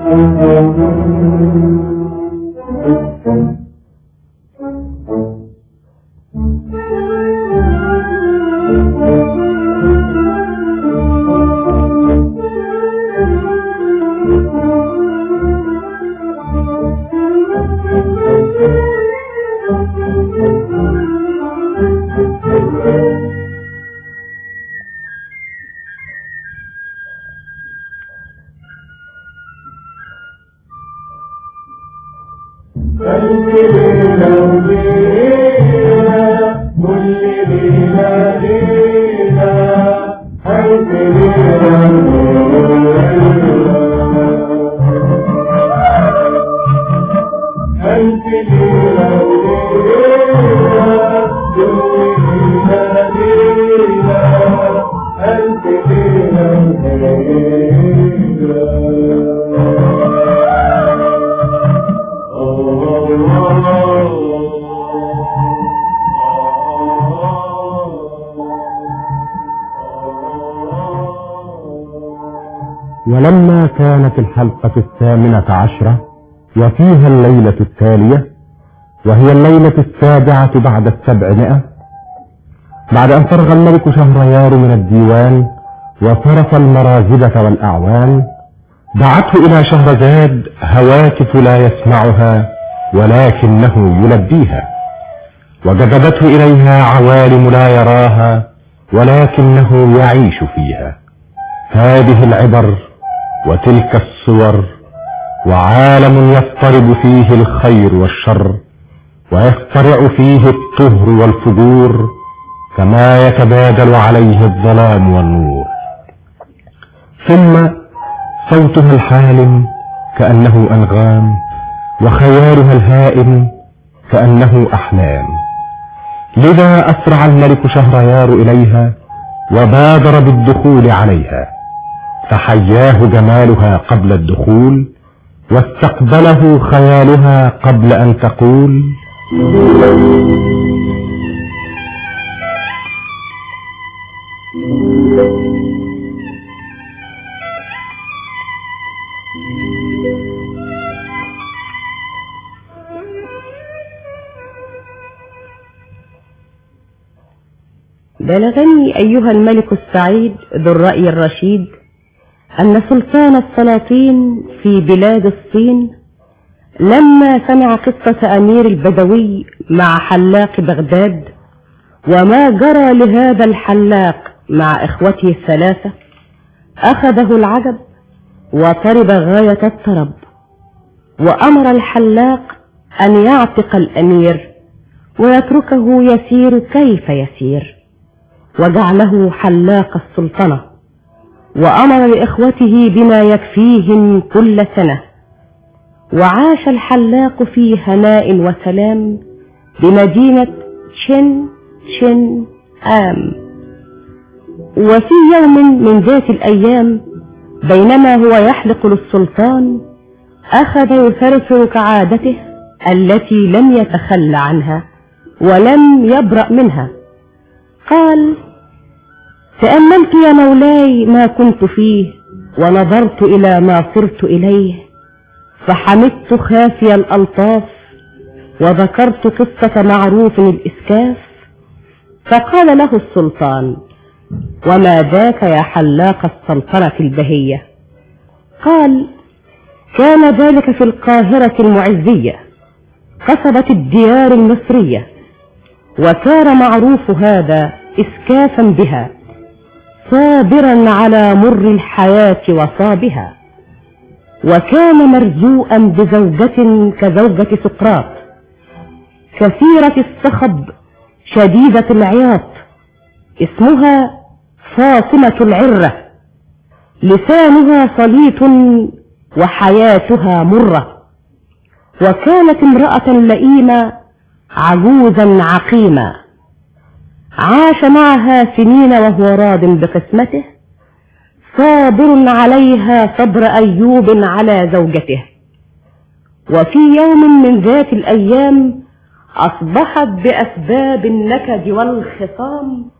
ولما كانت الحلقة الثامنة عشرة وفيها الليلة التالية وهي الليلة السابعة بعد السبعمائة بعد أن فرغ الملك شهريار من الديوان وصرف المرازبة والأعوان دعته إلى شهرزاد هواتف لا يسمعها ولكنه يلبيها وجذبته إليها عوالم لا يراها ولكنه يعيش فيها هذه العبر وتلك الصور وعالم يضطرب فيه الخير والشر ويخترع فيه الطهر والفجور كما يتبادل عليه الظلام والنور ثم صوتها الحالم كأنه أنغام وخيالها الهائم كأنه أحلام لذا أسرع الملك شهريار إليها وبادر بالدخول عليها فحياه جمالها قبل الدخول واستقبله خيالها قبل أن تقول بلغني أيها الملك السعيد ذو الرأي الرشيد أن سلطان السلاطين في بلاد الصين لما سمع قصة أمير البدوي مع حلاق بغداد وما جرى لهذا الحلاق مع إخوته الثلاثة أخذه العجب وطرب غاية الطرب وأمر الحلاق أن يعتق الأمير ويتركه يسير كيف يسير وجعله حلاق السلطنة وأمر لإخوته بما يكفيهم كل سنة وعاش الحلاق في هناء وسلام بمدينة شن شن آم وفي يوم من ذات الأيام بينما هو يحلق للسلطان أخذ يثرثر كعادته التي لم يتخلى عنها ولم يبرأ منها قال تأملت يا مولاي ما كنت فيه ونظرت إلى ما صرت إليه فحمدت خافي الألطاف وذكرت قصة معروف الإسكاف فقال له السلطان وما ذاك يا حلاق السلطنة البهية قال كان ذلك في القاهرة المعزية قصبة الديار المصرية وكان معروف هذا إسكافا بها صابرا على مر الحياة وصابها وكان مرزوءا بزوجة كزوجة سقراط كثيرة الصخب شديدة العياط اسمها فاطمة العرة لسانها صليط وحياتها مرة وكانت امرأة لئيمة عجوزا عقيما عاش معها سنين وهو راض بقسمته صابر عليها صبر أيوب على زوجته وفي يوم من ذات الأيام أصبحت بأسباب النكد والخصام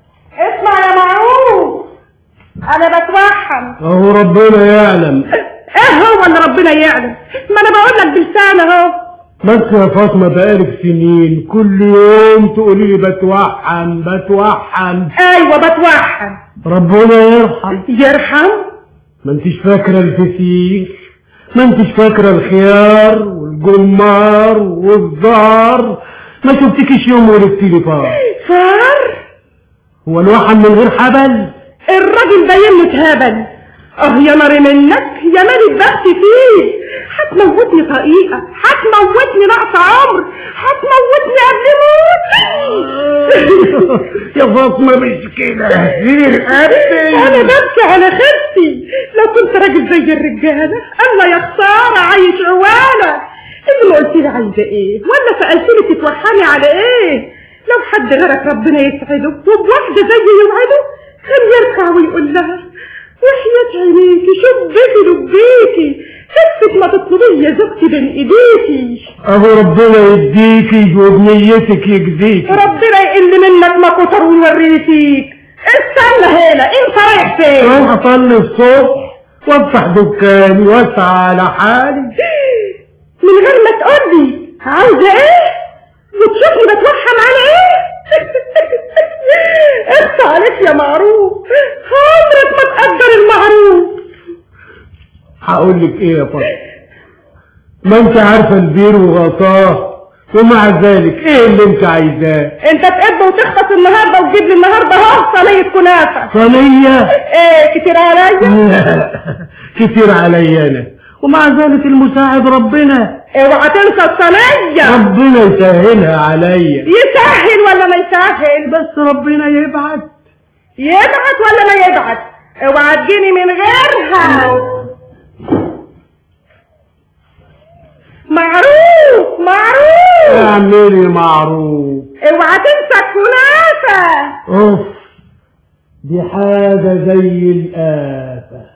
اسمع يا معروف انا بتوحم اهو ربنا يعلم ايه هو اللي ربنا يعلم ما انا بقول لك بلسان اهو ما انت يا فاطمة بقالك سنين كل يوم تقولي لي بتوحم بتوحم ايوه بتوحم ربنا يرحم يرحم ما انتش فاكرة الفسيخ ما انتش فاكرة الخيار والجمار والزهر ما شفتكش يوم ولدتي لي فار فار هو الوحم من غير حبل الراجل ده يمت هبل اه يا نار منك يا مال البخت فيه هتموتني طقيقة هتموتني نقص عمر هتموتني قبل موت يا فاطمة مش كده غير انا ببكي على خفتي لو كنت راجل زي الرجالة الله يا خسارة عايش عوالة اللي ما قلت لي عايزة ايه ولا سألتني تتوحمي على ايه لو حد غيرك ربنا يسعده وبواحدة زي يوعده كان يركع ويقول لها وحياة عينيكي شبيكي لبيكي كفك ما تطلبي يا زوجتي بين ايديكي اهو ربنا يديكي وبنيتك يجزيكي ربنا يقل منك ما كتر ويوريكيك استنى هنا انت رايح فين اروح اصلي الصبح وافتح دكاني واسعى على حالي من غير ما تقولي عاوزة ايه وتشوفني بتوحم على ايه اخت عليك يا معروف عمرك ما تقدر المعروف هقول لك ايه يا فاطمة ما انت عارفة البير وغطاه ومع ذلك ايه اللي انت عايزاه انت تقب وتخطف النهارده وتجيب لي النهارده اهو صينيه كنافه صينية ايه كتير عليا لا كتير عليا انا ومع ذلك المساعد ربنا اوعى تنسى الصينيه ربنا يسهلها عليا يسهل ولا ما يسهل بس ربنا يبعت يبعت ولا ما يبعت اوعى تجيني من غيرها معروف معروف اعملي معروف اوعى تنسى الكنافه اوف دي حاجة زي الآفة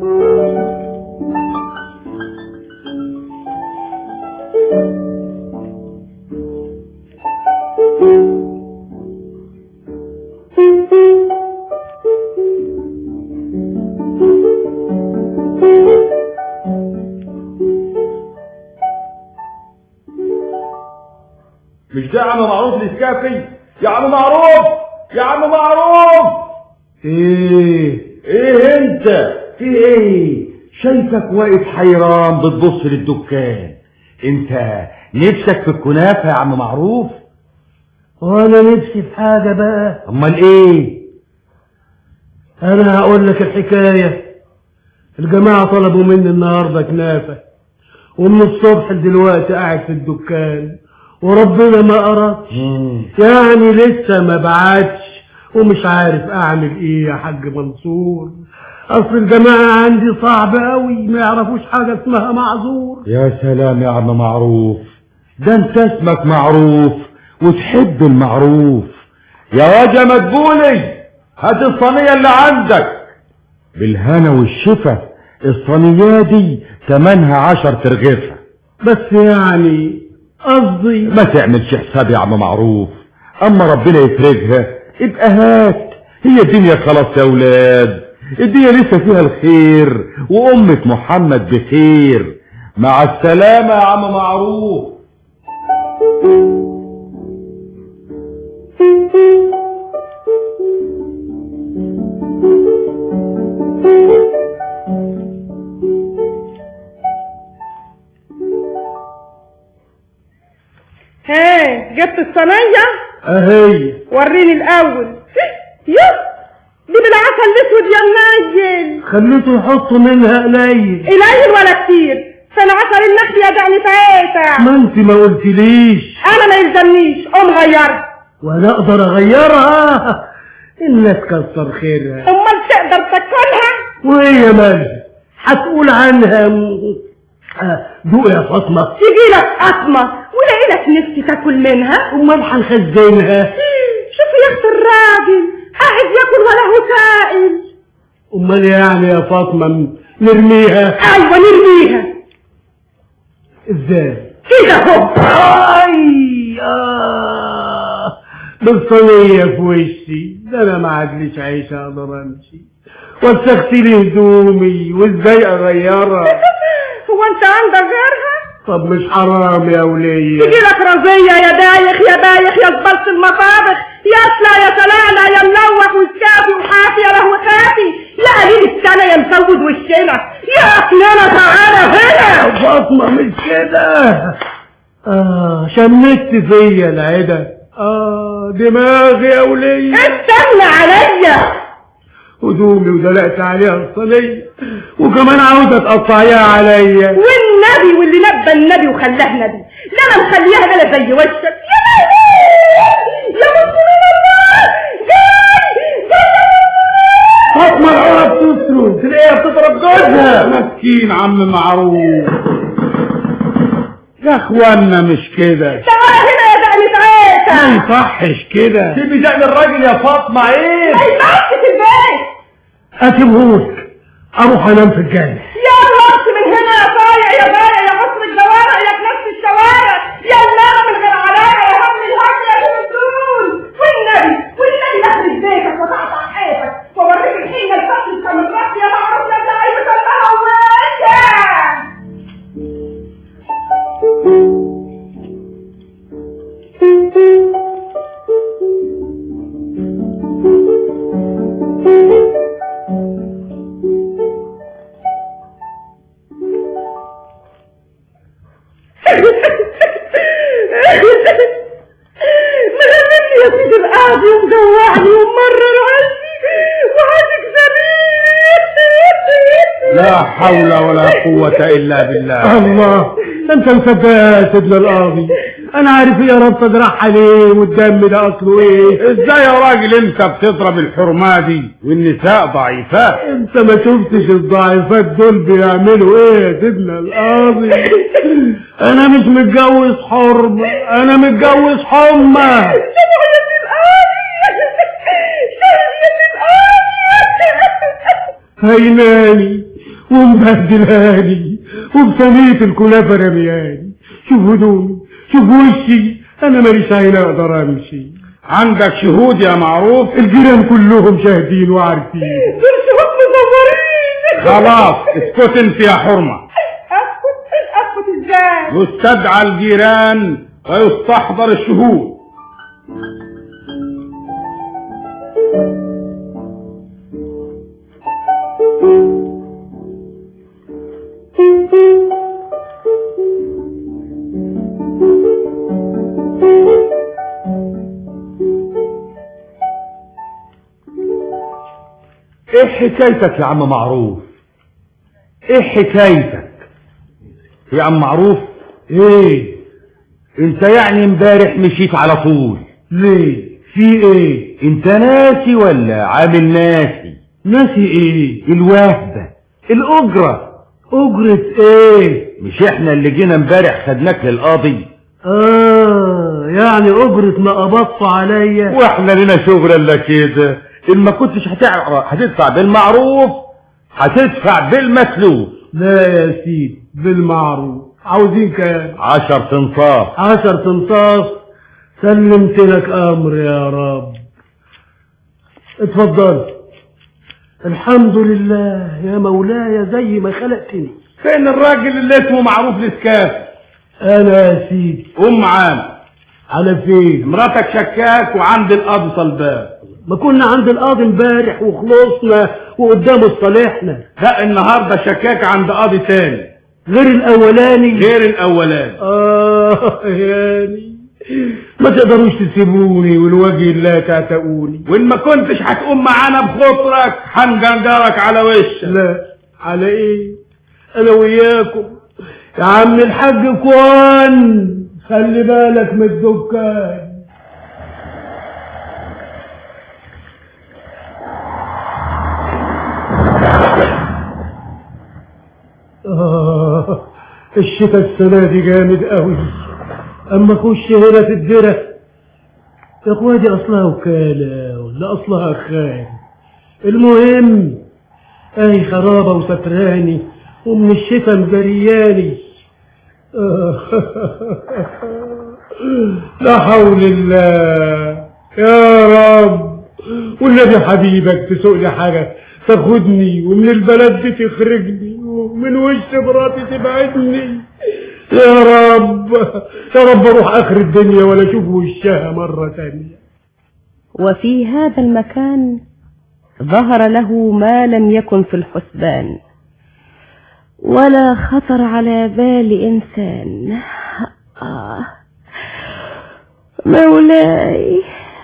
مش ده يا عم معروف الاسكافي يا عم معروف يا عم معروف ايه ايه انت في ايه شايفك واقف حيران بتبص للدكان انت نفسك في الكنافه يا عم معروف وانا نفسي في حاجة بقى امال ايه انا هقول لك الحكاية الجماعة طلبوا مني النهاردة كنافة ومن الصبح دلوقتي قاعد في الدكان وربنا ما أردش يعني لسه ما بعتش ومش عارف اعمل ايه يا حاج منصور اصل الجماعة عندي صعب قوي ما يعرفوش حاجة اسمها معذور يا سلام يا عم معروف ده انت اسمك معروف وتحب المعروف يا واد يا مدبولي هات الصينية اللي عندك بالهنا والشفا الصينية دي تمنها عشر ترغيفة بس يعني قصدي ما تعملش حساب يا عم معروف اما ربنا يفرجها ابقى هات هي الدنيا خلاص يا ولاد الدنيا لسه فيها الخير وأمة محمد بخير مع السلامة يا عم معروف ها جبت الصينية اهي وريني الأول يس دي بالعسل الأسود يا منيل خليته يحط منها قليل قليل ولا كتير فأنا عسل النحل يا دعني فايتة ما انت ما قلتليش أنا ما يلزمنيش قوم غيرها وانا اقدر اغيرها الناس كسر خيرها أمال تقدر تاكلها وهي مالها هتقول عنها م- آه، دوق يا فاطمة تيجي لك قطمة ولاقي لك نفسي تاكل منها امال هنخزنها شوفي يا اخت الراجل قاعد ياكل ولا هو سائل امال يعني يا فاطمة م- نرميها ايوه نرميها ازاي كده هو اي آه بالصينية في وشي ده انا ما عادليش عيش اقدر امشي واستغسل هدومي وازاي اغيرها وانت عندك غيرها طب مش حرام يا ولية تجي لك رزية يا دايخ يا بايخ يا زبالة المطابخ يا اسلا يا سلالة يا ملوح وسكافي وحافي يا لهو خافي يا قليل السنة يا مسود وشنا يا اخنانة تعالى هنا فاطمة مش كده آه شمت فيا العدا آه دماغي يا ولية استنى عليا هدومي ودلقت عليها الصينية وكمان عاوزة تقطعيها عليا والنبي واللي نبى النبي وخلاه نبي لا انا مخليها غلا زي وشك يا نبي يا مسلمين الله جاي جاي فاطمة العرب تصرخ تلاقيها بتضرب جوزها مسكين عم معروف يا اخوانا مش كده تعالى هنا يا دقنة ما عيسى يصحش كده سيبي دقن الراجل يا فاطمة عيب ما يبقاش في البيت اسيبهولك اروح انام في الجنة يا الله من هنا يا صايع يا بايع يا مصر الجوارع يا كنس الشوارع يا الله من غير علاقة يا هم الهم يا الرسول والنبي والنبي دخل بيتك وتقطع حياتك ووريك الحين الفصل كمتربي يا معروف يا بتاعي بتلقاها وانت مهمني يا سيدي القاضي ومجوعني وممرر قلبي وهتكسبني لا حول ولا قوة إلا بالله الله انت مصدق يا سيدنا القاضي انا عارف يا رب تجرح عليه والدم ده اصله ايه ازاي يا راجل انت بتضرب الحرمة دي والنساء ضعيفات انت ما شفتش الضعيفات دول بيعملوا ايه يا سيدنا القاضي انا مش متجوز حرمة انا متجوز حمى شبه يا سيدي القاضي شبه يا سيدي القاضي هيناني ومبهدلاني وبسمية الكنافة رمياني شوف هدومي شوف وشي انا ماليش عين اقدر امشي عندك شهود يا معروف الجيران كلهم شاهدين وعارفين دول شهود مصورين خلاص اسكت انت يا حرمة اسكت اسكت ازاي يستدعى الجيران ويستحضر الشهود ايه حكايتك يا عم معروف ايه حكايتك يا عم معروف ايه انت يعني امبارح مشيت على طول ليه في ايه انت ناسي ولا عامل ناسي ناسي ايه الوهبة الاجرة اجرة ايه مش احنا اللي جينا امبارح خدناك للقاضي اه يعني اجرة ما قبضت عليا واحنا لنا شغل الا كده ان ما كنتش هتعرف هتدفع بالمعروف هتدفع بالمسلوب لا يا سيدي بالمعروف عاوزين كام عشر تنصاف عشر تنصاف سلمت لك امر يا رب اتفضل الحمد لله يا مولاي زي ما خلقتني فين الراجل اللي اسمه معروف الاسكاف انا يا سيدي ام عام على فين مراتك شكاك وعند القاضي طلبان ما كنا عند القاضي امبارح وخلصنا وقدامه صالحنا لا النهارده شكاك عند قاضي تاني غير الاولاني غير الاولاني اه يعني ما تقدروش تسيبوني والوجه الله تعتقوني وان ما كنتش هتقوم معانا بخطرك هنجندرك على وشك لا على ايه انا وياكم يا عم الحاج كوان خلي بالك من الدكان آه الشتاء السنة دي جامد قوي اما اخش هنا في الدرة يا اخويا دي اصلها وكالة ولا اصلها خان المهم اي خرابة وستراني ومن الشتاء مجرياني آه. لا حول الله يا رب والنبي حبيبك تسوق لي حاجة تاخدني ومن البلد دي تخرجني امه من وش مراتي تبعدني يا رب يا رب اروح اخر الدنيا ولا اشوف وشها مرة تانية وفي هذا المكان ظهر له ما لم يكن في الحسبان ولا خطر على بال إنسان آه مولاي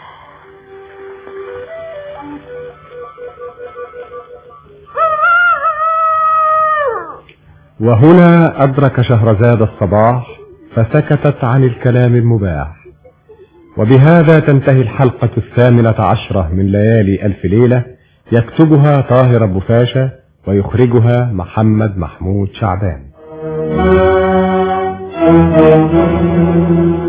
وهنا أدرك شهرزاد الصباح فسكتت عن الكلام المباح وبهذا تنتهي الحلقة الثامنة عشرة من ليالي ألف ليلة يكتبها طاهر أبو فاشا ويخرجها محمد محمود شعبان